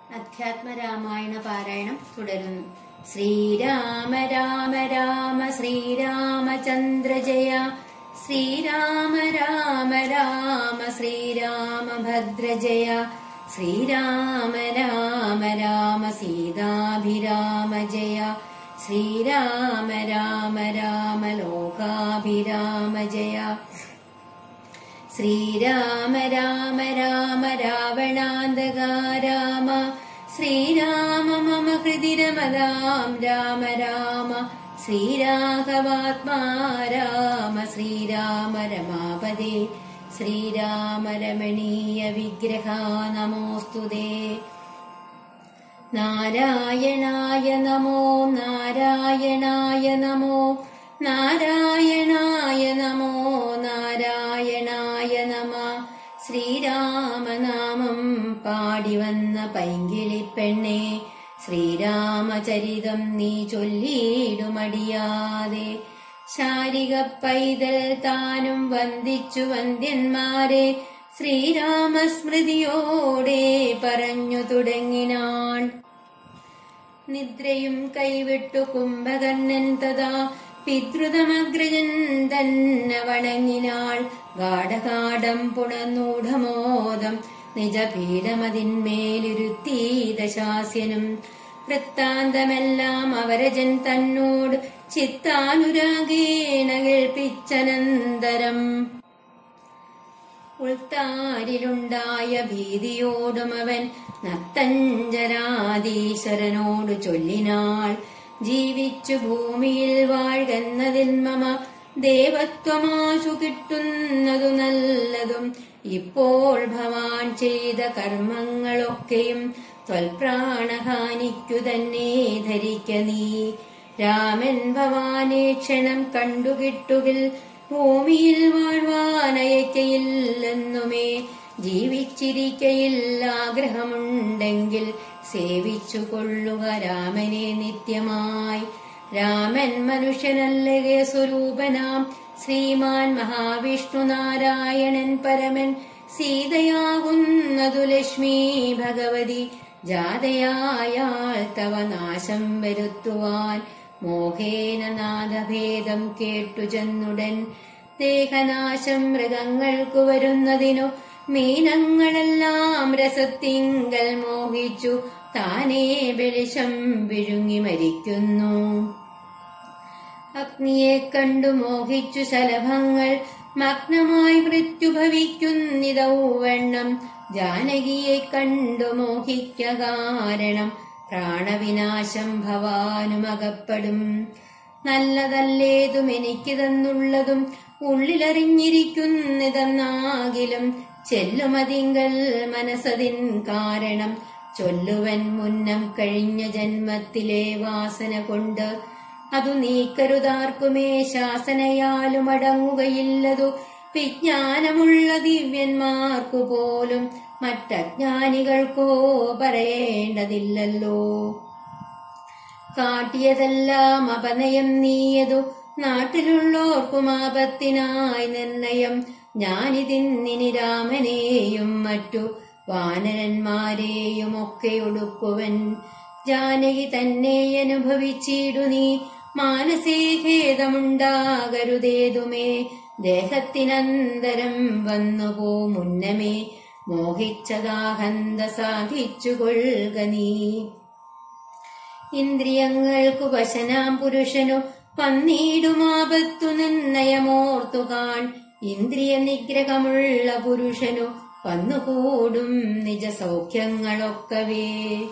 അധ്യാത്മരാമായണ പാരായണം തുടരുന്നു ശ്രീരാമ രാമ രാമ ശ്രീരാമചന്ദ്ര ജയ ശ്രീരാമ രാമ രാമ ശ്രീരാമഭദ്ര ജയ ശ്രീരാമ രാമ രാമ സീതാഭിരാമ ജയ ശ്രീരാമ രാമ രാമ ലോകാഭിരാമ ജയ ശ്രീരാമ രാമ രാമ രാവണാന്തക രാമ ശ്രീരാമ മമ ഹൃദിരമതാം രാമ രാമ ശ്രീരാഘവാത്മാ രാമ ശ്രീരാമ രമാപദേ ശ്രീരാമ രമണീയ വിഗ്രഹ നമോസ്തുതേ നാരായണായ നമോ നാരായണായ നമോ നാരായണായ നമോ നാരായണായ നമ ശ്രീരാമനാമം പാടിവന്ന പൈങ്കിളിപ്പെണ്ണെ ശ്രീരാമചരിതം നീ ചൊല്ലിയിടുമടിയാതെ ശാരിക പൈതൽ താനും വന്ദിച്ചു വന്ദ്യന്മാരെ ശ്രീരാമസ്മൃതിയോടെ പറഞ്ഞു തുടങ്ങിനാൻ നിദ്രയും കൈവിട്ടു കുംഭകർണൻ തഥാ പിതൃതമഗ്രജൻ തന്നെ വണങ്ങിനാൾ ഗാഠകാഠം പുണർന്നൂഢമോദം നിജപീഠമതിന്മേലിരുത്തി ദശാസ്യനും വൃത്താന്തമെല്ലാം അവരജൻ തന്നോട് ചിത്താനുരാഗേണ കേൾപ്പിച്ചനന്തരം ഉൾത്താരിലുണ്ടായ ഭീതിയോടും അവൻ നത്തഞ്ചരാധീശ്വരനോട് ചൊല്ലിനാൾ ജീവിച്ചു ഭൂമിയിൽ വാഴ്കന്നതിൽ മമ ദേവത്വമാശു കിട്ടുന്നതു നല്ലതും ഇപ്പോൾ ഭവാൻ ചെയ്ത കർമ്മങ്ങളൊക്കെയും ത്വൽപ്രാണഹാനിക്കു തന്നെ ധരിക്ക നീ രാമൻ ഭവാനെ ക്ഷണം കണ്ടുകിട്ടുകിൽ ഭൂമിയിൽ വാഴ്വാനയക്കയില്ലെന്നുമേ ജീവിച്ചിരിക്കയിൽ ആഗ്രഹമുണ്ടെങ്കിൽ സേവിച്ചു കൊള്ളുക രാമനെ നിത്യമായി രാമൻ മനുഷ്യനല്ലകെ സ്വരൂപനാം ശ്രീമാൻ മഹാവിഷ്ണു നാരായണൻ പരമൻ സീതയാകുന്നതു ലക്ഷ്മി ഭഗവതി ജാതയായാൾ തവ നാശം വരുത്തുവാൻ മോഹേന നാദഭേദം കേട്ടു ചെന്നുടൻ ദേഹനാശം മൃഗങ്ങൾക്കു വരുന്നതിനു മീനങ്ങളെല്ലാം രസത്തിങ്കൽ മോഹിച്ചു താനേ വെളിച്ചം വിഴുങ്ങി മരിക്കുന്നു അഗ്നിയെ കണ്ടു മോഹിച്ചു ശലഭങ്ങൾ മഗ്നമായി മൃത്യുഭവിക്കുന്നിതൗവണ്ണം ജാനകിയെ കണ്ടു മോഹിക്ക കാരണം പ്രാണവിനാശം ഭവാനുമകപ്പെടും നല്ലതല്ലേതും എനിക്ക് തന്നുള്ളതും ഉള്ളിലറിഞ്ഞിരിക്കുന്നിതെന്നാകിലും ചെല്ലുമതിങ്കൽ മനസ്സതിൻ കാരണം ചൊല്ലുവൻ മുന്നം കഴിഞ്ഞ ജന്മത്തിലെ വാസന കൊണ്ട് അതു നീക്കരുതാർക്കുമേ ശാസനയാലും അടങ്ങുകയില്ലതു വിജ്ഞാനമുള്ള ദിവ്യന്മാർക്കു പോലും മറ്റജ്ഞാനികൾക്കോ പറയേണ്ടതില്ലല്ലോ കാട്ടിയതെല്ലാം അപനയം നീയതു നാട്ടിലുള്ളോർക്കും ആപത്തിനായി നിർണയം ഞാനിതിന്നിനി രാമനെയും മറ്റു വാനരന്മാരെയും ഒക്കെ ഒടുക്കുവൻ ജാനകി തന്നെ അനുഭവിച്ചിടു നീ മാനസേ ഖേദമുണ്ടാകരുതേതുമേ ദേഹത്തിനന്തരം വന്നുപോ മുന്നമേ മോഹിച്ചതാഹന്ത സാധിച്ചുകൊള്ളുക നീ ഇന്ദ്രിയങ്ങൾക്കു വശനാം പുരുഷനു പന്നീടുമാപത്തു നിർണയമോർത്തുകാൺ ഇന്ദ്രിയ നിഗ്രഹമുള്ള പുരുഷനു വന്നുകൂടും നിജ സൗഖ്യങ്ങളൊക്കവേ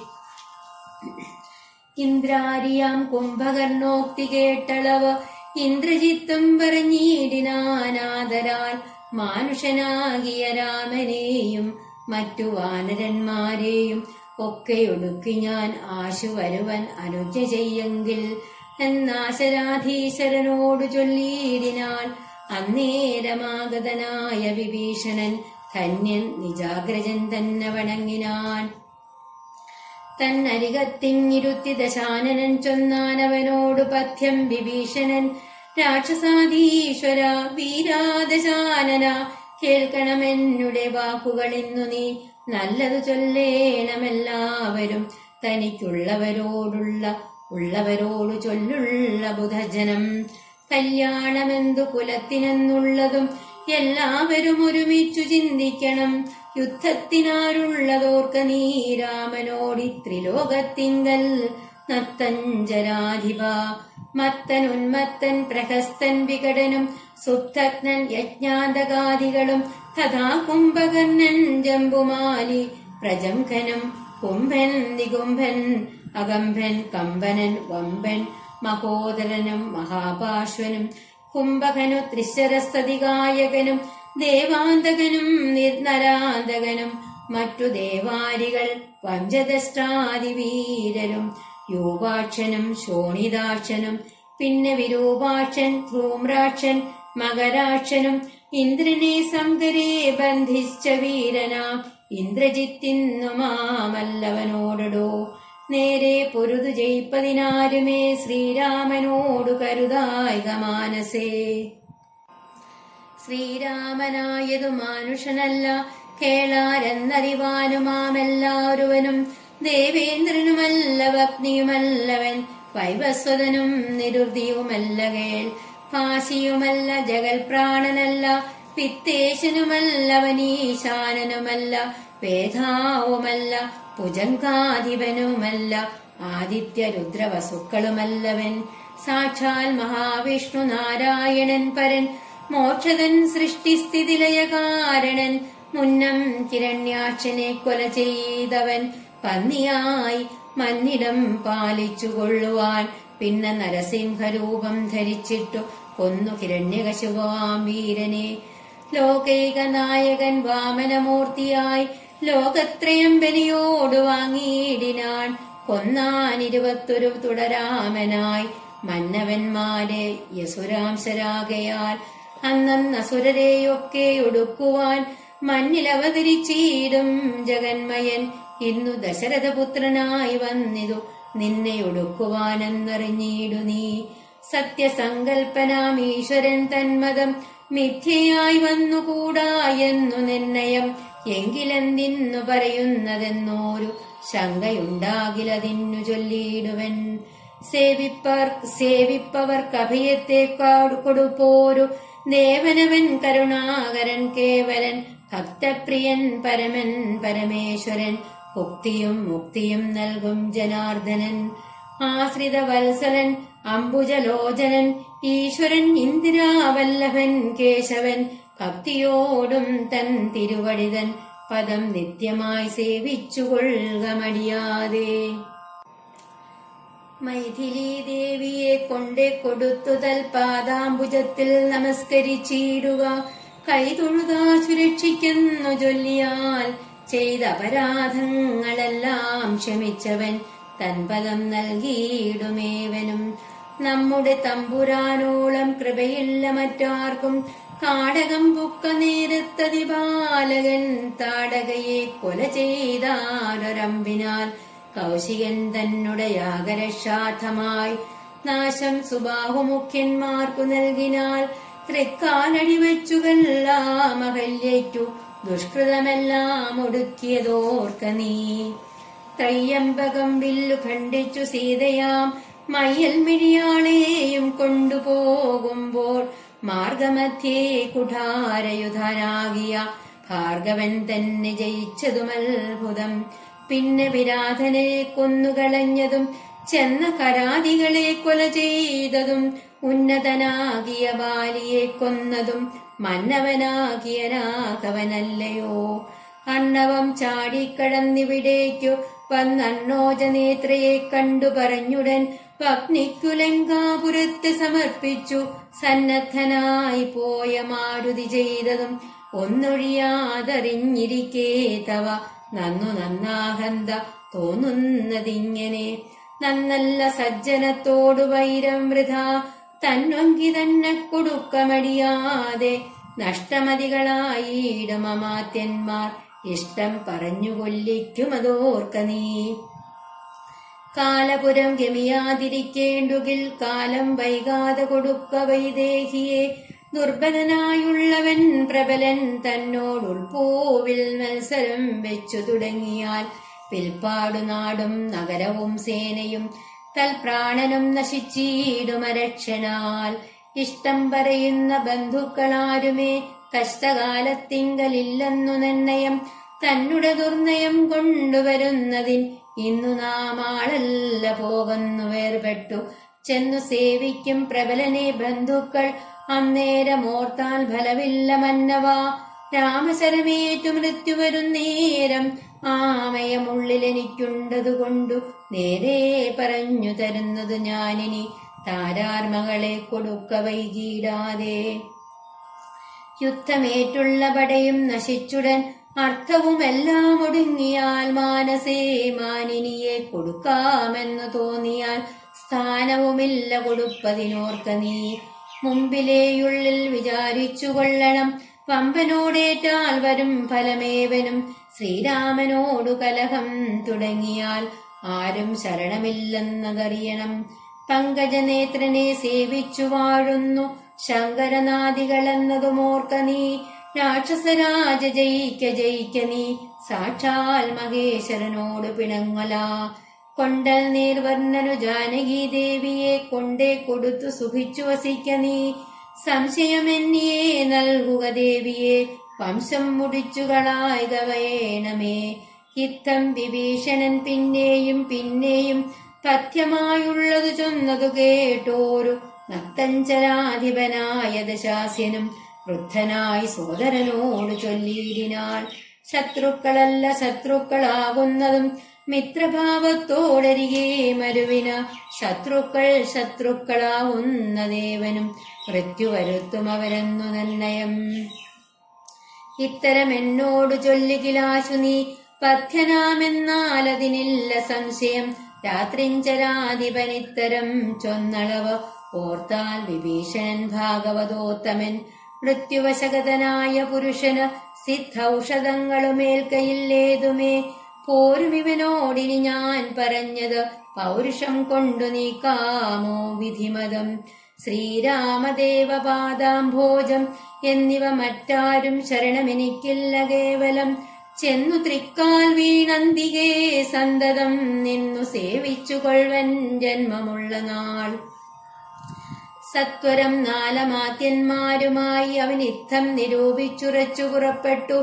ഇന്ദ്രാരിയാം കുംഭകർണോക്തി കേട്ടളവ് ഇന്ദ്രജിത്തും പറഞ്ഞിടിനാനാദരാൽ മാനുഷനാകിയ രാമനെയും മറ്റു വാനരന്മാരെയും ഒക്കെ ഒടുക്കി ഞാൻ ആശു വരുവൻ അനുജ ചെയ്യെങ്കിൽ എന്നാശരാധീശ്വരനോടു ചൊല്ലിയിടിനാൾ അന്നേരമാഗതനായ വിഭീഷണൻ ധന്യൻ നിജാഗ്രജൻ തന്നെ വണങ്ങിനാൻ തന്നരികത്തിങ്ങിരുത്തി ദശാനനൻ ചൊന്നാനവനോടു പഥ്യം വിഭീഷണൻ രാക്ഷസാധീശ്വര വീരാദശാനന കേൾക്കണമെന്നുടെ വാക്കുകൾ ഇന്നു നീ നല്ലതു ചൊല്ലേണമെല്ലാവരോടുമേ തനിക്കുള്ളവരോടുള്ള ഉള്ളവരോടു ചൊല്ലുള്ള ബുധജനം കല്യാണമെന്തു കുലത്തിനെന്നുള്ളതും എല്ലാവരും ഒരുമിച്ചു ചിന്തിക്കണം യുദ്ധത്തിനാരുള്ളതോർക്ക നീ രാമനോടി ത്രിലോകത്തിങ്കൽ നത്തഞ്ചരാധിപ മത്തൻ ഉന്മത്തൻ പ്രഹസ്തൻ വികടനും സുപ്തജ്ഞൻ യജ്ഞാന്തകാദികളും തഥാ കുംഭകർണൻ ജംബുമാലി പ്രജംഖനും കുംഭൻ നികുംഭൻ അകംഭൻ കമ്പനൻ വമ്പൻ മഹോദരനും മഹാപാശ്വനും കുംഭകനു ത്രിശരസ്തതികായകനും ദേവാന്തകനും നിർനരാന്തകനും മറ്റു ദേവാരികൾ പഞ്ചദഷ്ടാതിവീരരും യൂപാക്ഷനും ശോണിതാക്ഷനും പിന്നെ വിരൂപാക്ഷൻ ധൂമ്രാക്ഷൻ മകരാക്ഷനും ഇന്ദ്രനെ സംഗരെ ബന്ധിച്ച വീരനാം ഇന്ദ്രജിത്തിന്നുമാമല്ലവനോടടോ നേരെ പൊരുതു ജയിപ്പതിനാരുമേ ശ്രീരാമനോടു കരുതായിക മാനസേ ശ്രീരാമനായതു മാനുഷനല്ല കേളാരെന്നറിവാനുമാമെല്ലാരുവനും ദേവേന്ദ്രനുമല്ല ഭഗ്നിയുമല്ലവൻ വൈവസ്വതനും നിരുതിയുമല്ല കേൾ പാശിയുമല്ല ജഗൽ പ്രാണനല്ല പിത്തേശനുമല്ലവനീശാനനുമല്ല വേധാവുമല്ല ഭുജങ്കാധിപനുമല്ല ആദിത്യ രുദ്രവസുക്കളുമല്ലവൻ സാക്ഷാൽ മഹാവിഷ്ണു നാരായണൻ പരൻ മോക്ഷതൻ സൃഷ്ടിസ്ഥിതിലയ കാരണൻ മുന്നം കിരണ്യാക്ഷനെ കൊല ചെയ്തവൻ പന്നിയായി മന്നിടം പാലിച്ചു കൊള്ളുവാൻ പിന്നെ നരസിംഹരൂപം ധരിച്ചിട്ടു കൊന്നു ഹിരണ്യകശുവാം വീരനെ ലോകൈക നായകൻ വാമനമൂർത്തിയായി ലോകത്രയം ബലിയോട് വാങ്ങിയിടിനാൻ കൊന്നാൻ ഇരുപത്തൊരു തുടരാമനായി മന്നവന്മാരെ യസുരാംശരാകയാൽ അന്നസുരരെയൊക്കെ ഒടുക്കുവാൻ മണ്ണിലവതരിച്ചീടും ജഗന്മയൻ ഇന്നു ദശരഥപുത്രനായി വന്നിതു നിന്നെ ഒടുക്കുവാനെന്നറിഞ്ഞിടു നീ സത്യസങ്കൽപ്പനാം ഈശ്വരൻ തന്മതം മിഥ്യയായി വന്നുകൂടാ എന്നു നിർണയം എങ്കിലെന്തിന്നു പറയുന്നതെന്നോരു ശങ്കയുണ്ടാകിലതിന്നു ചൊല്ലിയിടുവൻ സേവിപ്പർ സേവിപ്പവർക്ക് അഭയത്തെ കൊടുപ്പോരു ദേവനവൻ കരുണാകരൻ കേവലൻ ഭക്തപ്രിയൻ പരമൻ പരമേശ്വരൻ മുക്തിയും മുക്തിയും നൽകും ജനാർദ്ദനൻ ആശ്രിത വത്സലൻ അംബുജലോചനൻ ഈശ്വരൻ ഇന്ദിരാവല്ലഭൻ കേശവൻ ഭക്തിയോടും തൻ തിരുവടിതൻ പദം നിത്യമായി സേവിച്ചുകൊള്ളുക മടിയാതെ മൈഥിലി ദേവിയെ കൊണ്ടേ കൊടുത്തു തൽപാദാംബുജത്തിൽ നമസ്കരിച്ചിടുക കൈതൊഴുതാ സുരക്ഷിക്കുന്നു ചൊല്ലിയാൽ ചെയ്ത അപരാധങ്ങളെല്ലാം ക്ഷമിച്ചവൻ തൻപദം നൽകിയിടുമേവനും നമ്മുടെ തമ്പുരാനോളം കൃപയില്ല മറ്റാർക്കും കാടകം പുക്ക നേരത്തതി ബാലകൻ താടകയെ കൊല ചെയ്താരൊരമ്പിനാൽ കൗശികൻ തന്നുടെ യാഗരക്ഷാർത്ഥമായി നാശം സുബാഹുമുഖ്യന്മാർക്കു നൽകിനാൽ തൃക്കാലടി വെച്ചുകെല്ലാം അകല്യയ്ക്കു ദുഷ്കൃതമെല്ലാം ഒടുക്കിയതോർക്ക നീ ത്രയ്യമ്പകം വില്ലു ഖണ്ഡിച്ചു സീതയാം മയ്യൽ മിഴിയാളെയും കൊണ്ടുപോകുമ്പോൾ മാർഗമധ്യേ കുഠാരയുധനാകിയ ഭാർഗവൻ തന്നെ ജയിച്ചതുമത്ഭുതം പിന്നെ വിരാധനെ കൊന്നുകളഞ്ഞതും ചെന്ന കരാതികളെ കൊല ചെയ്തതും ഉന്നതനാകിയ ബാലിയെ കൊന്നതും മന്നവനാകിയ രാഘവനല്ലയോ അണ്ണവം ചാടിക്കടന്നിവിടേക്കു വന്നണ്ണോജനേത്രയെ കണ്ടു പറഞ്ഞുടൻ പത്നിക്കു ലങ്കാപുരത്ത് സമർപ്പിച്ചു സന്നദ്ധനായി പോയ മാരുതി ചെയ്തതും ഒന്നൊഴിയാതറിഞ്ഞിരിക്കേ തവ നന്നു നന്നാഹന്ത തോന്നുന്നതിങ്ങനെ നന്നല്ല സജ്ജനത്തോടു വൈരം വൃഥ തന്നൊങ്കി തന്നെ കൊടുക്കമടിയാതെ നഷ്ടമതികളായിടും അമാത്യന്മാർ ഇഷ്ടം പറഞ്ഞു കൊല്ലിക്കുമതോർക്ക നീ കാലപുരം ഗമിയാതിരിക്കേണ്ടുകിൽ കാലം വൈകാതെ കൊടുക്ക വൈദേഹിയെ ദുർബലനായുള്ളവൻ പ്രബലൻ തന്നോടുൾപോവിൽ മത്സരം വെച്ചു തുടങ്ങിയാൽ പിൽപ്പാടുനാടും നഗരവും സേനയും തൽപ്രാണനും നശിച്ചിടുമരക്ഷനാൽ ഇഷ്ടം പറയുന്ന ബന്ധുക്കളാരുമേ കഷ്ടകാലത്തിങ്കലില്ലെന്നു നിർണയം തന്നുടെ ദുർനയം കൊണ്ടുവരുന്നതിൻ ഇന്നു നാം ആളല്ല പോകുന്നു വേർപെട്ടു ചെന്നു സേവിക്കും പ്രബലനെ ബന്ധുക്കൾ അന്നേരമോർത്താൽ ഫലമില്ല മന്നവ രാമശരമേറ്റു മൃത്യു വരുന്നേരം ആമയമുള്ളിലെനിക്കുണ്ടതുകൊണ്ടു നേരെ പറഞ്ഞു തരുന്നത് ഞാനിനി താരാർമകളെ കൊടുക്ക വൈകിടാതെ യുദ്ധമേറ്റുള്ള പടയും നശിച്ചുടൻ അർത്ഥവുമെല്ലാം ഒടുങ്ങിയാൽ മാനസേ മാനിനിയെ കൊടുക്കാമെന്നു തോന്നിയാൽ സ്ഥാനവുമില്ല കൊടുപ്പതിനോർക്ക നീ മുമ്പിലേയുള്ളിൽ വിചാരിച്ചു കൊള്ളണം പമ്പനോടേറ്റാൽ വരും ഫലമേവനും ശ്രീരാമനോടു കലഹം തുടങ്ങിയാൽ ആരും ശരണമില്ലെന്നതറിയണം പങ്കജനേത്രനെ സേവിച്ചു വാഴുന്നു ശങ്കരനാദികളെന്നതുമോർക്ക നീ രാക്ഷസരാജ ജയിക്ക ജയിക്ക നീ സാക്ഷാൽ മഹേശ്വരനോട് പിണങ്ങല കൊണ്ടൽ നീർവർണ്ണനു ജാനകി ദേവിയെ കൊണ്ടേ കൊടുത്തു സുഖിച്ചു വസിക്ക നീ സംശയമെന്നിയെ നൽകുക ദേവിയെ വംശം മുടിച്ചുകളായിക വേണമേ യുദ്ധം വിഭീഷണൻ പിന്നെയും പിന്നെയും പഥ്യമായുള്ളതു ചൊന്നതു കേട്ടോരു നത്തഞ്ചരാധിപനായ ദശാസ്യനും വൃദ്ധനായി സോദരനോട് ചൊല്ലിയിടിനാൾ ശത്രുക്കളല്ല ശത്രുക്കളാകുന്നതും മിത്രഭാവത്തോടരികെ മരുവിന ശത്രുക്കൾ ശത്രുക്കളാവുന്ന ദേവനും മൃത്യു വരുത്തും അവരെന്നു നിർണയം ഇത്തരം എന്നോട് ചൊല്ലുകിലാശു നീ പഥ്യനാമെന്നാൽ അതിനില്ല സംശയം രാത്രിഞ്ചരാധിപനിത്തരം ചൊന്നളവ് ഓർത്താൽ വിഭീഷണൻ ഭാഗവതോത്തമൻ മൃത്യുവശഗതനായ പുരുഷന് സിദ്ധൌഷധങ്ങളുമേൽക്കയില്ലേതുമേ പോരുമിവനോടിനി ഞാൻ പറഞ്ഞത് പൗരുഷം കൊണ്ടു നീക്കാമോ വിധിമതം ശ്രീരാമദേവപാദാംഭോജം എന്നിവ മറ്റാരും ശരണമെനിക്കില്ല കേവലം ചെന്നു തൃക്കാൽ വീണന്തികേ സന്തതം നിന്നു സേവിച്ചു കൊൾവൻ ജന്മമുള്ള നാൾ സത്വരം നാലമാത്യന്മാരുമായി അവൻ യുദ്ധം നിരൂപിച്ചുറച്ചു പുറപ്പെട്ടു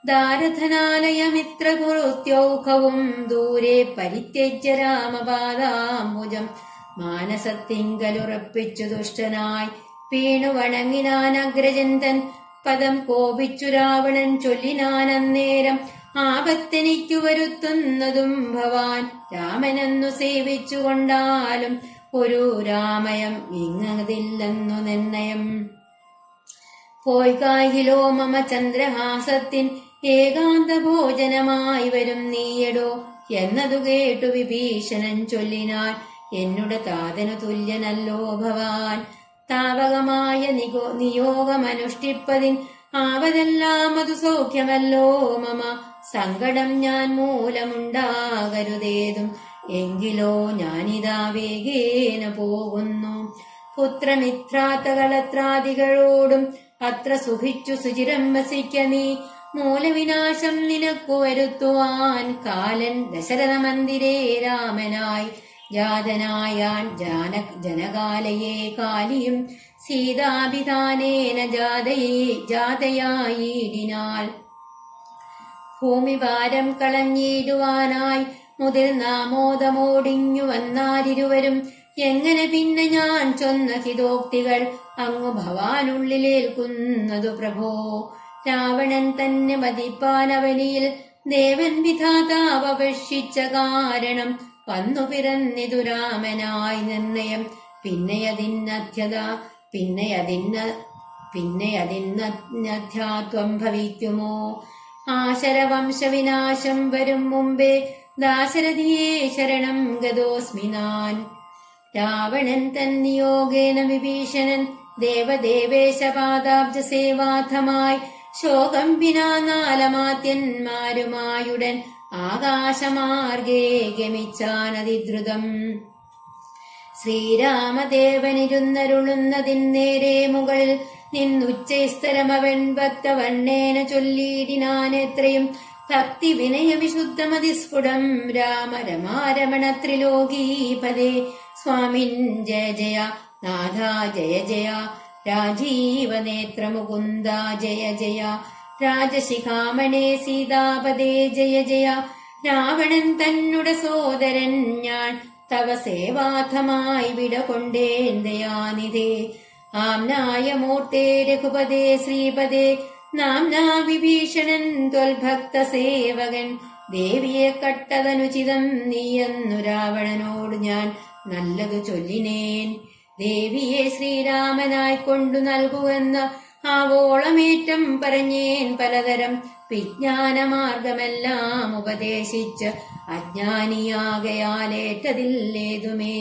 ദാരധനാലയമിത്രപുറുത്യൗഖവും ദൂരെ പരിത്യജ്യ രാമപാദാംബുജം മാനസത്തിങ്കലുറപ്പിച്ചു ദുഷ്ടനായി വീണു വണങ്ങിനാൻ അഗ്രജന്തൻ പദം കോപിച്ചു രാവണൻ ചൊല്ലിനാനന്നേരം ആപത്തെനിക്കു വരുത്തുന്നതും ഭവാൻ രാമനെന്നു സേവിച്ചുകൊണ്ടാലും ഒരു രാമയം ഇങ്ങതില്ലെന്നു നിർണയം പോയി കായിലോ മമ ചന്ദ്രഹാസത്തിൻ ഏകാന്ത ഭോജനമായി വരും നീയടോ എന്നതു കേട്ടു വിഭീഷണൻ ചൊല്ലിനാൻ എന്നുടെ താതനു തുല്യനല്ലോ ഭവാൻ താവകമായ നിഗോ നിയോഗമനുഷ്ഠിപ്പതിൻ ആവതെല്ലാം അതു സൗഖ്യമല്ലോ മമ സങ്കടം ഞാൻ മൂലമുണ്ടാകരുതേതും എങ്കിലോ ഞാനിതാ വേഗേന പോകുന്നു പുത്രമിത്രാത്തകളത്രാദികളോടും അത്ര സുഖിച്ചു സുചിരം വസിക്ക നീ മൂലവിനാശം നിനക്കു വരുത്തുവാൻ കാലൻ ദശരഥ മന്ദിരേ രാമനായി ജാതനായാൻ ജാന ജനകാലയെ കാലിയും സീതാഭിധാനേന ജാതയെ ജാതയായിടിനാൾ ഭൂമിഭാരം കളഞ്ഞിടുവാനായി മുതിർന്നാമോദമോടിഞ്ഞു വന്നാരിരുവരും എങ്ങനെ പിന്നെ ഞാൻ ചൊന്ന ഹിതോക്തികൾ അങ്ങു ഭവാനുള്ളിലേൽക്കുന്നതു പ്രഭോ രാവണൻ തന്നെ മതിപ്പാനവനിയിൽ ദേവൻ വിധാതാവപേക്ഷിച്ച കാരണം വന്നു പിറന്നിതു രാമനായി നിർണയം പിന്നെയതിന്നധ്യത പിന്നെയതിന്ന പിന്നെയതിന്നധ്യാത്വം ഭവിക്കുമോ ആശരവംശവിനാശം വരും മുമ്പേ ദാശരഥിയെ ശരണം ഗതോസ്മി നാൻ രാവണൻ തന്നിയോഗേന വിഭീഷണൻ ദേവദേവേശപാദാബ്ജ സേവാധമായി ശോകം വിനാ നാലമാത്യന്മാരുമായുടൻ ആകാശമാർഗേ ഗമിച്ചാനതിദ്രുതം ശ്രീരാമദേവനിരുന്നരുളുന്നതിൻ നേരെ മുകളിൽ നിന്നുച്ചൈസ്തരമവൻ ഭക്തവണ്ണേന ചൊല്ലിയിടിനാൻ എത്രയും ഭക്തി വിനയ വിശുദ്ധമതിസ്ഫുടം രാമ രമാരമണ ത്രിലോകീപദേ സ്വാമിൻ ജയ ജയ നാഥ ജയ ജയ രാജീവനേത്ര മുകുന്ദ ജയ ജയ രാജശിഖാമണേ സീതാപദേ ജയ ജയ രാവണൻ തന്നുടെ സോദരൻ ഞാൻ തവ സേവാർത്ഥമായി വിട കൊണ്ടേൻ ദയാനിധേ ആംനായ മൂർത്തേ രഘുപദേ ശ്രീപദേ നാംനാ വിഭീഷണൻ ത്വൽഭക്ത സേവകൻ ദേവിയെ കട്ടതനുചിതം നീയെന്നു രാവണനോട് ഞാൻ നല്ലതു ചൊല്ലിനേൻ ദേവിയെ ശ്രീരാമനായി കൊണ്ടു നൽകുവെന്ന ആവോളമേറ്റം പറഞ്ഞേൻ പലതരം വിജ്ഞാനമാർഗമെല്ലാം ഉപദേശിച്ച് അജ്ഞാനിയാകയാലേറ്റതില്ലേതുമേ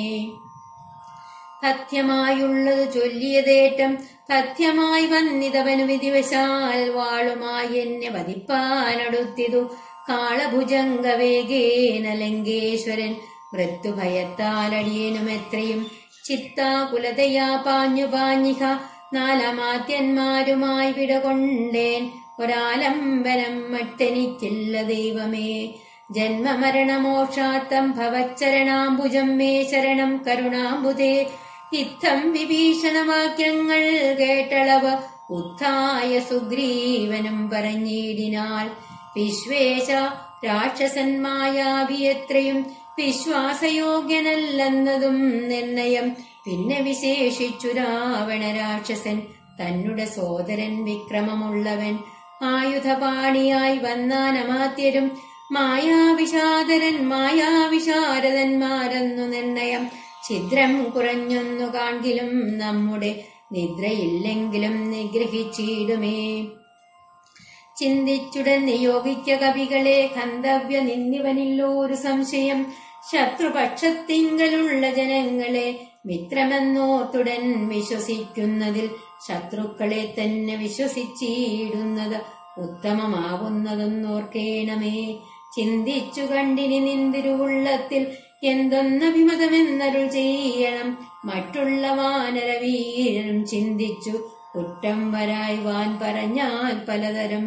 പഥ്യമായുള്ളത് ചൊല്ലിയതേറ്റം പഥ്യമായി വന്നിതവനു വിധിവശാൽ വാളുമായി എന്നെ വധിപ്പാനടുത്തിതു കാളഭുജംഗവേഗേന ലങ്കേശ്വരൻ മൃത്യുഭയത്താലടിയനും എത്രയും ചിത്താകുലതയാ പാഞ്ഞു പാഞ്ഞിഹ നാലമാത്യന്മാരുമായി വിടകൊണ്ടേൻ ഒരാലംബനം മറ്റെനിക്കില്ല ദൈവമേ ജന്മമരണമോക്ഷാത്തം ഭവച്ചരണാംബുജം മേ ശരണം കരുണാംബുദേ ഇത്തം വിഭീഷണവാക്യങ്ങൾ കേട്ടളവ് ഉത്ഥായ സുഗ്രീവനും പറഞ്ഞിടിനാൾ വിശ്വേശ രാക്ഷസന്മായാവിയത്രയും വിശ്വാസയോഗ്യനല്ലെന്നതും നിർണയം പിന്നെ വിശേഷിച്ചു രാവണ രാക്ഷസൻ തന്നുടെ സോദരൻ വിക്രമമുള്ളവൻ ആയുധപാണിയായി വന്നാനമാത്യരും മായാവിഷാദരൻ മായാവിശാരദന്മാരെന്നു നിർണയം ഛിദ്രം കുറഞ്ഞൊന്നു കാൺകിലും നമ്മുടെ നിദ്രയില്ലെങ്കിലും നിഗ്രഹിച്ചിടുമേ ചിന്തിച്ചുടൻ നിയോഗിക്ക കവികളെ ഗന്ധവ്യ നിന്നിവനില്ലൊരു സംശയം ശത്രുപക്ഷത്തിങ്കലുള്ള ജനങ്ങളെ മിത്രമെന്നോർത്തുടൻ വിശ്വസിക്കുന്നതിൽ ശത്രുക്കളെ തന്നെ വിശ്വസിച്ചിടുന്നത് ഉത്തമമാവുന്നതെന്നോർക്കേണമേ ചിന്തിച്ചു കണ്ടിനി നിന്തിരുവുള്ളത്തിൽ എന്തൊന്നഭിമതമെന്നരുൾ ചെയ്യണം മറ്റുള്ള വാനരവീരനും ചിന്തിച്ചു കുറ്റം വരായി വാൻ പറഞ്ഞാൽ പലതരം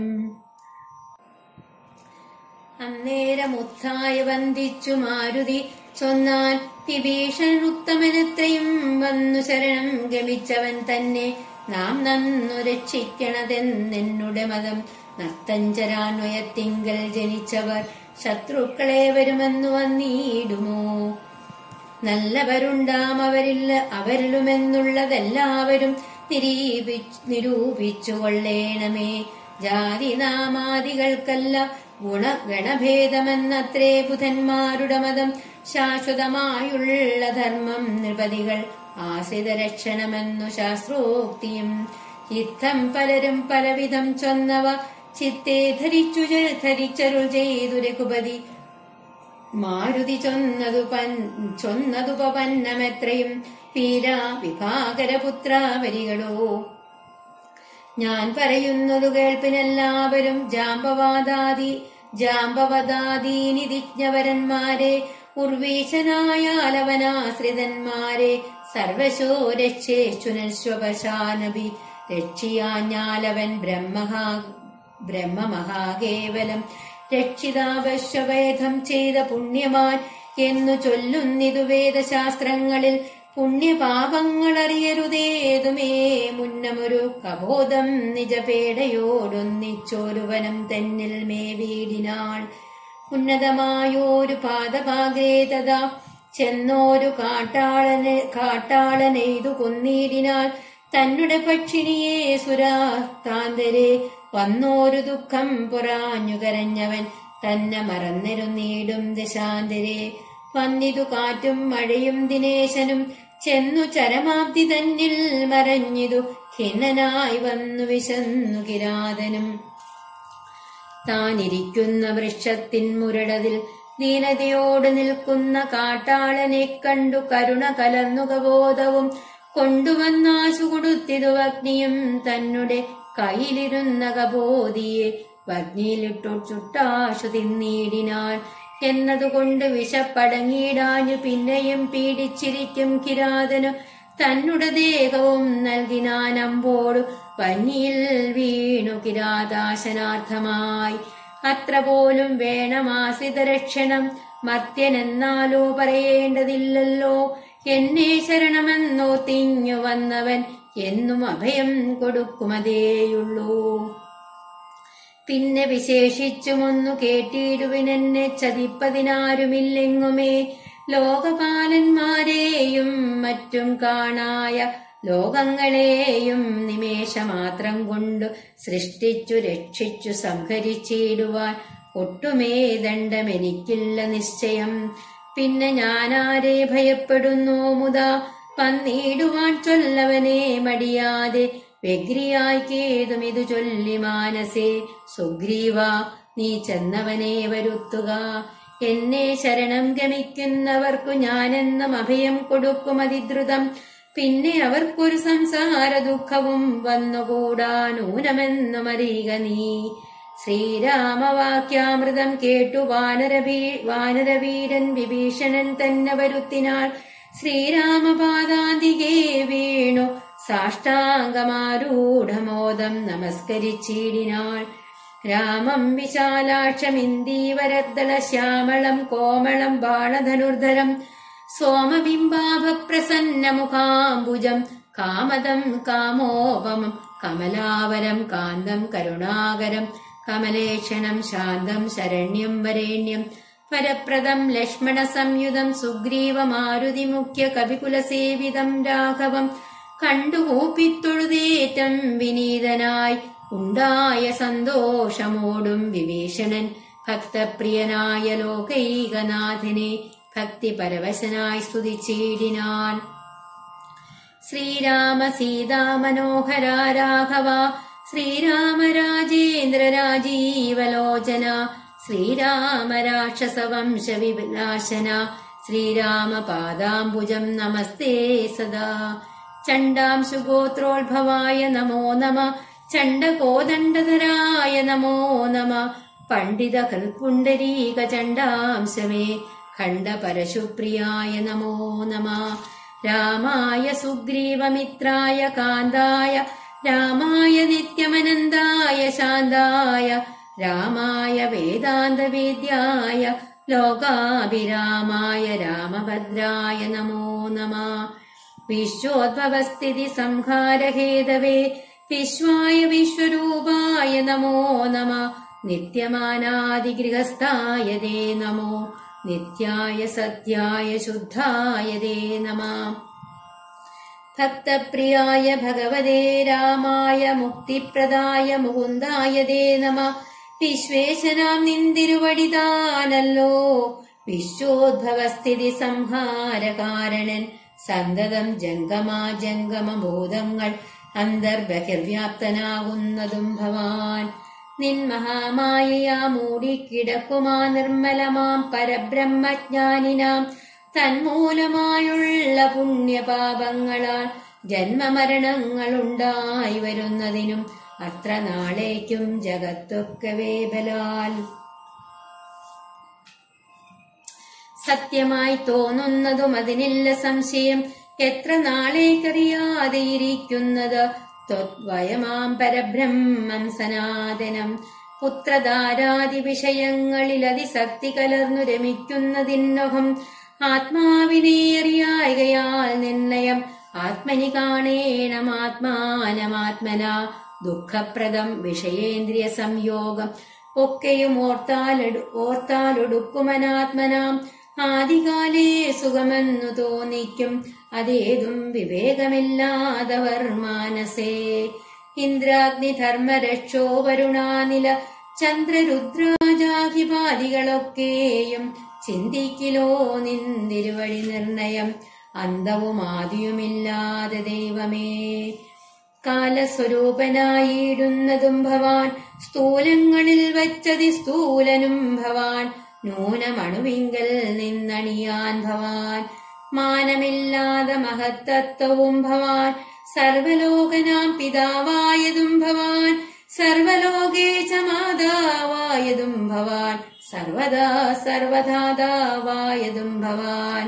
അന്നേരമുത്തായ വന്ദിച്ചു മാരുതി ചൊന്നാൻ വിഭീഷൺ ഉത്തമനത്രയും വന്നു ശരണം ഗമിച്ചവൻ തന്നെ നാം നന്നു രക്ഷിക്കണതെന്നെന്നുടെ മതം നത്തഞ്ചരാന്വയത്തിങ്കൽ ജനിച്ചവർ ശത്രുക്കളെ വരുമെന്നു വന്നിടുമോ നല്ലവരുണ്ടാം അവരിൽ അവരിലുമെന്നുള്ളതെല്ലാവരും നിരീപിച്ചു നിരൂപിച്ചു കൊള്ളേണമേ ജാതിനാമാദികൾക്കല്ല ഗുണഗണഭേദമെന്നത്രേ ബുധന്മാരുടെ മതം ശാശ്വതമായുള്ള ധർമ്മം നൃപതികൾ ആശ്രിത രക്ഷണമെന്നു ശാസ്ത്രോക്തിയും ഇത്തം പലരും പലവിധം ചൊന്നവ ചിത്തെ ധരിച്ചു ജ- ധരിച്ചരുൾ ചെയ്തു രഘുപതി മാരുതി ചൊന്നതു പൻ ചൊന്നതു പവന്നമെത്രയും പീരാ വിഭാകരപുത്ര വരികളോ ഞാൻ പറയുന്നതു കേൾപ്പിനെല്ലാവരും ജാമ്പവാദാദി ജാമ്പവദാദീനിതിജ്ഞവരന്മാരെ ഉർവീശനായാലവനാശ്രിതന്മാരെ സർവശോ രക്ഷേശുനശ്വപശാനഭി രക്ഷിയാഞ്ഞാലവൻ ബ്രഹ്മഹാ ബ്രഹ്മമഹാകേവലം രക്ഷിതാവശ്വവേദം ചെയ്ത പുണ്യമാൻ എന്നു ചൊല്ലുന്നിതു വേദശാസ്ത്രങ്ങളിൽ പുണ്യപാപങ്ങളറിയരുതേതുമേ മുന്നമൊരു കബോധം നിജപേടയോടൊന്നിച്ചോരുവനം തെന്നിൽ മേ വീടിനാൾ ഉന്നതമായോരു പാദപാഗ്രേതത ചെന്നോരു കാട്ടാളനെ കാട്ടാളനെയ്തു കൊന്നീടിനാൽ തന്നുടെ പക്ഷിണിയെ സുരാത്താന്തരെ വന്നോരു ദുഃഖം പൊറാഞ്ഞു കരഞ്ഞവൻ തന്നെ മറന്നിരുന്നീടും ദശാന്തരെ വന്നിതു കാറ്റും മഴയും ദിനേശനും ചെന്നു ചരമാബ്ദി തന്നിൽ മറഞ്ഞിതു ഖിന്നനായി വന്നു വിശന്നു കിരാതനും താനിരിക്കുന്ന വൃക്ഷത്തിൻ മുരടതിൽ ദീനതയോട് നിൽക്കുന്ന കാട്ടാളനെ കണ്ടു കരുണ കലർന്നുക ബോധവും കൊണ്ടുവന്നാശു കൊടുത്തിതു അഗ്നിയും തന്നെ കയ്യിലിരുന്ന കബോധിയെ വഗ്നിയിലിട്ടു ചുട്ടാശു തിന്നീടിനാൻ എന്നതുകൊണ്ട് വിശപ്പടങ്ങിയിടാഞ്ഞു പിന്നെയും പീഡിച്ചിരിക്കും കിരാതനു തന്നുടെ ദേഹവും നൽകിനാൻ അമ്പോടു വന്നിയിൽ വീണു കിരാതാശനാർത്ഥമായി അത്ര പോലും വേണമാസിതരക്ഷണം മർത്യനെന്നാലോ പറയേണ്ടതില്ലല്ലോ എന്നെ ശരണമെന്നോ തിഞ്ഞു വന്നവൻ എന്നും അഭയം കൊടുക്കുമതേയുള്ളൂ പിന്നെ വിശേഷിച്ചുമൊന്നു കേട്ടിടുവിനെന്നെ ചതിപ്പതിനാരുമില്ലെങ്ങുമേ ലോകപാലന്മാരെയും മറ്റും കാണായ ലോകങ്ങളെയും നിമേഷമാത്രം കൊണ്ടു സൃഷ്ടിച്ചു രക്ഷിച്ചു സംഹരിച്ചിടുവാൻ ഒട്ടുമേ ദണ്ഡമെനിക്കില്ല നിശ്ചയം പിന്നെ ഞാനാരെ ഭയപ്പെടുന്നു മുതാ വന്നിടുവാൻ ചൊല്ലവനെ മടിയാതെ വ്യഗ്രിയായിക്കേതും ഇത് ചൊല്ലി മാനസേ സുഗ്രീവ നീ ചെന്നവനെ വരുത്തുക എന്നെ ശരണം ഗമിക്കുന്നവർക്കു ഞാനെന്നും അഭയം കൊടുക്കും അതിദ്രുതം പിന്നെ അവർക്കൊരു സംസാര ദുഃഖവും വന്നുകൂടാ നൂനമെന്നും അറിയുക നീ ശ്രീരാമവാക്യാമൃതം കേട്ടു വാനരവീ വാനരവീരൻ വിഭീഷണൻ തന്നെ വരുത്തിനാൾ ശ്രീരാമപാദാന്തികേ വീണു സാഷ്ടാംഗമാരൂഢമോദം നമസ്കരിച്ചിടിനാൾ രാമം വിശാലാക്ഷമിന്ദീവരദ്ദള ശ്യാമളം കോമളം ബാണധനുർധരം സോമബിംബാഭ പ്രസന്നമുഖാംബുജം കാമദം കാമോപമം കമലാവരം കാന്തം കരുണാകരം കമലേക്ഷണം ശാന്തം ശരണ്യം വരേണ്യം പരപ്രദം ലക്ഷ്മണ സംയുതം സുഗ്രീവ മാരുതി മുഖ്യ കവികുലസേവിതം രാഘവം കണ്ടുകൂപ്പിത്തൊഴുതേറ്റം വിനീതനായി ഉണ്ടായ സന്തോഷമോടും വിഭീഷണൻ ഭക്തപ്രിയനായ ലോകൈകനാഥനെ ഭക്തിപരവശനായി സ്തുതിച്ചിടിനാൻ ശ്രീരാമ സീതാ മനോഹര രാഘവ ശ്രീരാമ രാജേന്ദ്ര രാജീവലോചന ശ്രീരാമ രാക്ഷസ വംശ വിനാശന ശ്രീരാമ പാദാംബുജം നമസ്തേ സദാ ചണ്ടാംശുഗോത്രോത്ഭവായ നമോ നമ ചണ്ഡകോദണ്ഡധരായ നമോ നമ പണ്ഡിത കൽപുണ്ടരീക ചണ്ടാംശമേ ഖണ്ഡപരശുപ്രിയായ നമോ നമ രാമായ സുഗ്രീവമിത്രായ കാന്തായ രാമായ നിത്യമനന്തായ ശാന്തായ രാമായ വേദാന്തവേദ്യായ ലോകാഭിരാമായ രാമഭദ്രായ നമോ നമ വിശ്വോദ്ഭവസ്ഥിതി സംഹാരഹേതവേ വിശ്വായ വിശ്വരൂപായ നമോ നമ നിത്യമാനാദിഗൃഹസ്ഥായ തേ നമോ നിത്യായ സത്യായ ശുദ്ധായ തേ നമ ഭക്തപ്രിയായ ഭഗവതേ രാമായ മുക്തിപ്രദായ മുകുന്ദായ തേ നമ വിശ്വേശനാം നിന്തിരുവടിതാനല്ലോ വിശ്വോദ്ഭവസ്ഥിതി സംഹാരകാരണൻ സന്തതം ജംഗമാ ജംഗമ ഭൂതങ്ങൾ അന്തർബഹിർവ്യാപ്തനാകുന്നതും ഭവാൻ നിൻ മഹാമായയാ മൂടിക്കിടക്കുമാ നിർമ്മലമാം പരബ്രഹ്മജ്ഞാനിനാം തന്മൂലമായുള്ള പുണ്യപാപങ്ങളാൽ ജന്മമരണങ്ങളുണ്ടായി വരുന്നതിനും അത്ര നാളേക്കും ജഗത്തൊക്കെ വേബലാൽ സത്യമായി തോന്നുന്നതും അതിനില്ല സംശയം എത്ര നാളേക്കറിയാതെയിരിക്കുന്നത് ത്വദ്വയമാം പരബ്രഹ്മം സനാതനം പുത്രധാരാദി വിഷയങ്ങളിൽ അതിശക്തി കലർന്നു രമിക്കുന്നതിന്നൊഹം ആത്മാവിനെ അറിയായകയാൽ നിർണയം ആത്മനി കാണേണം ആത്മാനമാത്മന ദുഃഖപ്രദം വിഷയേന്ദ്രിയ സംയോഗം ഒക്കെയും ഓർത്താലെടു ഓർത്താലൊടുക്കുമനാത്മനാം ആദികാലേ സുഖമെന്നു തോന്നിക്കും അതേതും വിവേകമില്ലാതവർ മാനസേ ഇന്ദ്രാഗ്നി ധർമ്മരക്ഷോ വരുണാനില ചന്ദ്രരുദ്രാജാധിപാദികളൊക്കെയും ചിന്തിക്കിലോ നിന്തിരുവഴി നിർണയം അന്തവും ആദിയുമില്ലാതെ ദൈവമേ കാലസ്വരൂപനായിടുന്നതും ഭവാൻ സ്ഥൂലങ്ങളിൽ വച്ചതി സ്ഥൂലനും ഭവാൻ നൂനമണുവിങ്കൽ നിന്നണിയാൻ ഭവാൻ മാനമില്ലാതെ മഹത്തത്വവും ഭവാൻ സർവലോകനാം പിതാവായതും ഭവാൻ സർവലോകേശ മാതാവായതും ഭവാൻ സർവദാ സർവധാതാവായതും ഭവാൻ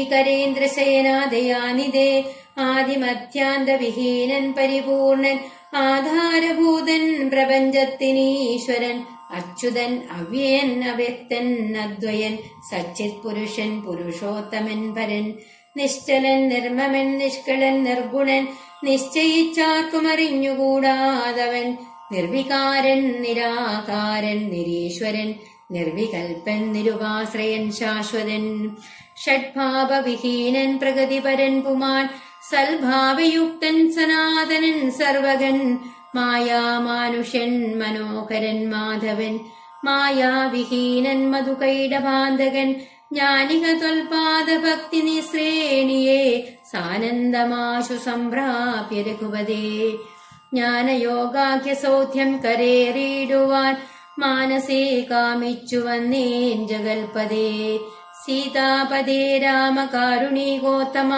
ദർവീകരേന്ദ്രശയനാദയാനിതേ ആദിമധ്യാന്തവിഹീനൻ പരിപൂർണൻ ആധാരഭൂതൻ പ്രപഞ്ചത്തിനീശ്വരൻ അച്യുതൻ അവ്യയൻ അവ്യക്തൻ അദ്വയൻ സച്ചിത് പുരുഷൻ പുരുഷോത്തമൻ പരൻ നിശ്ചലൻ നിർമ്മമൻ നിഷ്കളൻ നിർഗുണൻ നിശ്ചയിച്ചാർക്കും അറിഞ്ഞുകൂടാതവൻ നിർവികാരൻ നിരാകാരൻ നിരീശ്വരൻ നിർവികൽപ്പൻ നിരുപാശ്രയൻ ശാശ്വതൻ ഷഡ്ഭാവവിഹീനൻ പ്രഗതിപരൻ പുമാൻ സൽഭാവയുക്തൻ സനാതനൻ സർവകൻ മായാമാനുഷ്യൻ മനോഹരൻ മാധവൻ മായാവിഹീനൻ മധുകൈടബാന്ധകൻ ജ്ഞാനിക തൊൽപാദ ഭക്തി നിശ്രേണിയെ സാനന്ദമാശു സംപ്രാപ്യ രഘുപതേ ജ്ഞാനയോഗാഖ്യ സൗഖ്യം കരേറിയിടുവാൻ മാനസേ കാമിച്ചു വന്നേൻ ജഗൽപദേ സീതാപദേ രാമകാരുണീകോത്തമ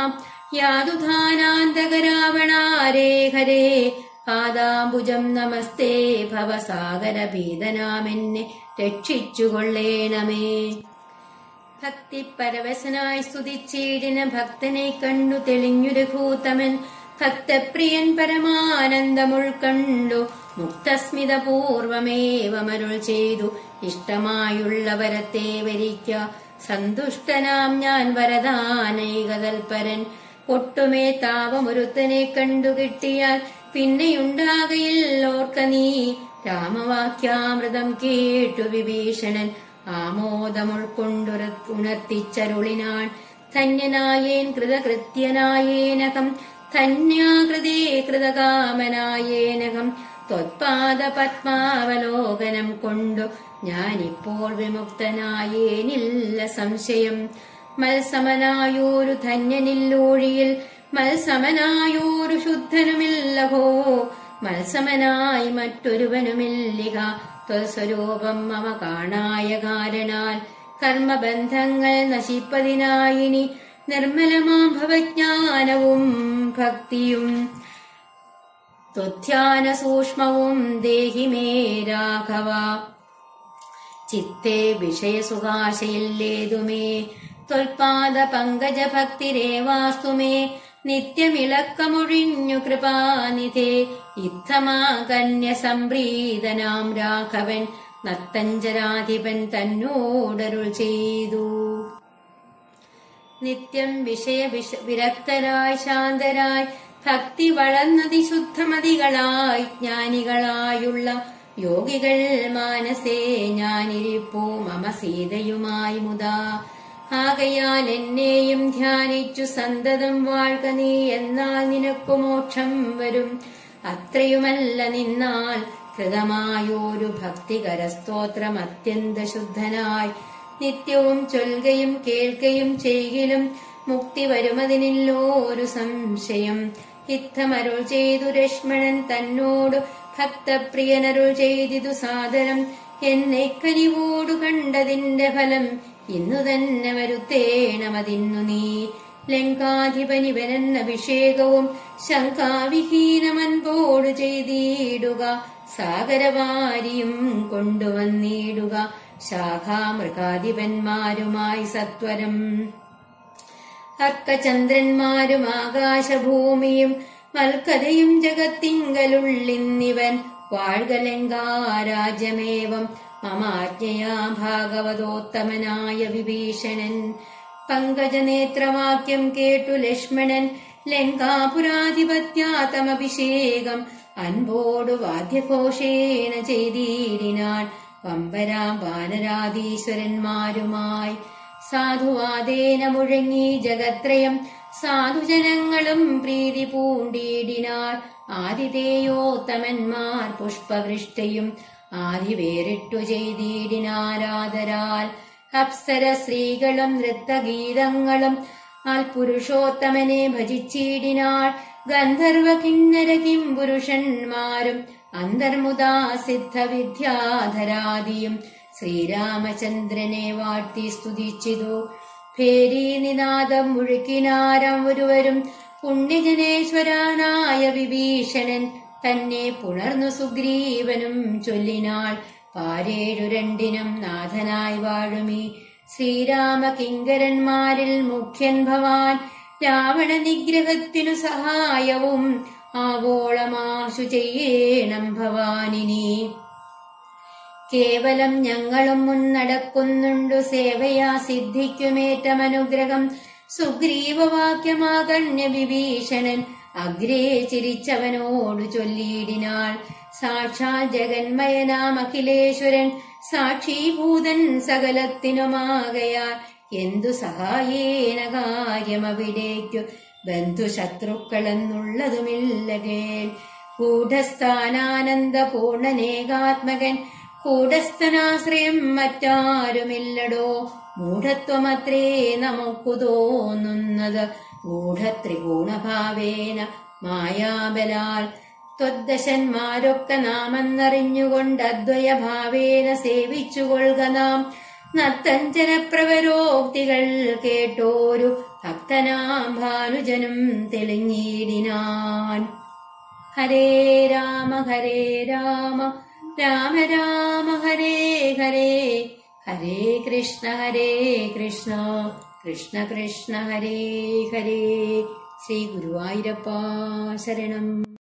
യാതുധാനാന്തകരാവണാരേ ഹരേ പാദാംബുജം നമസ്തേ ഭവസാഗരഭീതനാമെന്നെ രക്ഷിച്ചുകൊള്ളേണമേ ഭക്തിപരവശനായി സ്തുതിച്ചീടിന ഭക്തനെ കണ്ടു തെളിഞ്ഞു രഘൂത്തമൻ ഭക്തപ്രിയൻ പരമാനന്ദമുൾക്കണ്ടു മുക്തസ്മിത പൂർവമേവമരുൾ ചെയ്തു ഇഷ്ടമായുള്ള വരത്തെ വരിക്ക സന്തുഷ്ടനാം ഞാൻ വരദാനൈകതൽപരൻ ഒട്ടുമേ താപമൊരുത്തനെ കണ്ടു കിട്ടിയാൽ പിന്നെയുണ്ടാകയിൽ ഓർക്ക നീ രാമവാക്യാമൃതം കേട്ടു വിഭീഷണൻ ആമോദമുൾക്കൊണ്ടുറ ഉണർത്തിച്ചരുളിനാൻ ധന്യനായേൻ കൃതകൃത്യനായേനകം ധന്യാകൃതേ കൃതകാമനായേനകം ത്വത്പാദ പത്മാവലോകനം കൊണ്ടു ഞാനിപ്പോൾ വിമുക്തനായേനില്ല സംശയം മത്സമനായോരു ധന്യനില്ലൂഴിയിൽ മത്സമനായോരു ശുദ്ധനുമില്ലഹോ മത്സമനായി മറ്റൊരുവനുമില്ലിക ത്വസ്വരൂപം മമ കാണായ കാരണാൽ കർമ്മബന്ധങ്ങൾ നശിപ്പതിനായിനി നിർമ്മലമാം ഭവജ്ഞാനവും ഭക്തിയും ത്വധ്യാന സൂക്ഷ്മവും ദേഹി മേ രാഘവ ചിത്തേ വിഷയസുഖാശയില്ലേതുമേ ത്വൽപാദ പങ്കജ ഭക്തിരേവാസ്തു മേ നിത്യമിളക്കമൊഴിഞ്ഞു കൃപാനിധേ ഇത്തമാ കന്യ സംപ്രീതനാം രാഘവൻ നത്തഞ്ചരാധിപൻ തന്നോടരുൾ ചെയ്തു നിത്യം വിഷയ വിഷ- വിരക്തരായി ശാന്തരായി ഭക്തി വളർന്നതി ശുദ്ധമതികളായി ജ്ഞാനികളായുള്ള യോഗികൾ മാനസേ ഞാനിരിപ്പൂ മമ സീതയുമായി മുതാ ആകയാൽ എന്നെയും ധ്യാനിച്ചു സന്തതം വാഴ്ക നീ എന്നാൽ നിനക്കു മോക്ഷം വരും അത്രയുമല്ല നിന്നാൽ കൃതമായോരു ഭക്തികരസ്തോത്രം അത്യന്ത ശുദ്ധനായി നിത്യവും ചൊൽകയും കേൾക്കയും ചെയ്യലും മുക്തി വരുമതിനില്ലോരു സംശയം ഇത്തമരുൾ ചെയ്തു ലക്ഷ്മണൻ തന്നോടു ഭക്തപ്രിയനരുൾ ചെയ്തിതു സാദരം എന്നെ കനിവോടു കണ്ടതിന്റെ ഫലം ഇന്നു തന്നെ വരുത്തേണമതിന്നു നീ ലങ്കാധിപനിവനെന്ന അഭിഷേകവും ശങ്കാവിഹീനമൻപോടു ചെയ്തിടുക സാഗരവാരിയും കൊണ്ടുവന്നിടുക ശാഖാമൃഗാധിപന്മാരുമായി സത്വരം അർക്കചന്ദ്രന്മാരും ആകാശഭൂമിയും മൽക്കഥയും ജഗത്തിങ്കലുള്ളിന്നിവൻ വാഴ്കലങ്കാരാജ്യമേവം മമാജ്ഞയാ ഭാഗവതോത്തമനായ വിഭീഷണൻ പങ്കജനേത്രവാക്യം കേട്ടു ലക്ഷ്മണൻ ലങ്കാപുരാധിപത്യാതമഭിഷേകം അൻപോടു വാദ്യഘോഷേണ ചെയ്തിടിനാൻ പമ്പരാം വാനരാധീശ്വരന്മാരുമായി സാധുവാദേന മുഴങ്ങി ജഗത്രയം സാധുജനങ്ങളും പ്രീതി പൂണ്ടിടിനാർ ആതിഥേയോത്തമന്മാർ പുഷ്പവൃഷ്ടിയും ആദി വേറിട്ടു ചെയ്തിടിനാരാദരാൽ അപ്സര സ്ത്രീകളും നൃത്തഗീതങ്ങളും ആൽ പുരുഷോത്തമനെ ഭജിച്ചിടിനാൾ ഗന്ധർവ കിന്നര കിംപുരുഷന്മാരും അന്തർമുദാ സിദ്ധ വിദ്യാധരാദിയും ശ്രീരാമചന്ദ്രനെ വാഴ്ത്തി സ്തുതിച്ചിതു ഭേരി നിനാദം മുഴുക്കിനാരം ഒരുവരും പുണ്യജനേശ്വരനായ വിഭീഷണൻ തന്നെ പുണർന്നു സുഗ്രീവനും ചൊല്ലിനാൾ പാരേഴു രണ്ടിനും നാഥനായി വാഴുമീ ശ്രീരാമ കിങ്കരന്മാരിൽ മുഖ്യൻ ഭവാൻ രാവണ നിഗ്രഹത്തിനു സഹായവും ആവോളമാശു ചെയ്യേണം ഭവാനിനി കേവലം ഞങ്ങളും മുന്നടക്കുന്നുണ്ടു സേവയാ സിദ്ധിക്കുമേറ്റമനുഗ്രഹം സുഗ്രീവവാക്യമാകണ്യ വിഭീഷണൻ അഗ്രേ ചിരിച്ചവനോടു ചൊല്ലിയിടിനാൾ സാക്ഷാൽ ജഗന്മയനാം അഖിലേശ്വരൻ സാക്ഷീഭൂതൻ സകലത്തിനുമാകയാൽ എന്തു സഹായേന കാര്യമവിടേക്കു ബന്ധുശത്രുക്കളെന്നുള്ളതുമില്ല കേൾ ഗൂഢസ്ഥാനാനന്ദ പൂർണ്ണനേകാത്മകൻ കൂടസ്ഥനാശ്രയം മറ്റാരുമില്ലടോ മൂഢത്വമത്രേ നമുക്കു തോന്നുന്നത് ഗൂഢത്രിഗുണഭാവേന മായാബലാൽ ത്വദ്ദശന്മാരൊക്കെ നാമെന്നറിഞ്ഞുകൊണ്ട് അദ്വയഭാവേന സേവിച്ചുകൊള്ളുക നാം നത്തഞ്ചന പ്രവരോക്തികൾ കേട്ടോരു ഭക്തനാം ഭാനുജനും തെളിഞ്ഞിടിനാൻ ഹരേ രാമ ഹരേ രാമ രാമ രാമ ഹരേ ഹരേ ഹരേ കൃഷ്ണ ഹരേ കൃഷ്ണ കൃഷ്ണ കൃഷ്ണ ഹരേ ഹരേ ശ്രീ ഗുരുവായൂരപ്പ ശരണം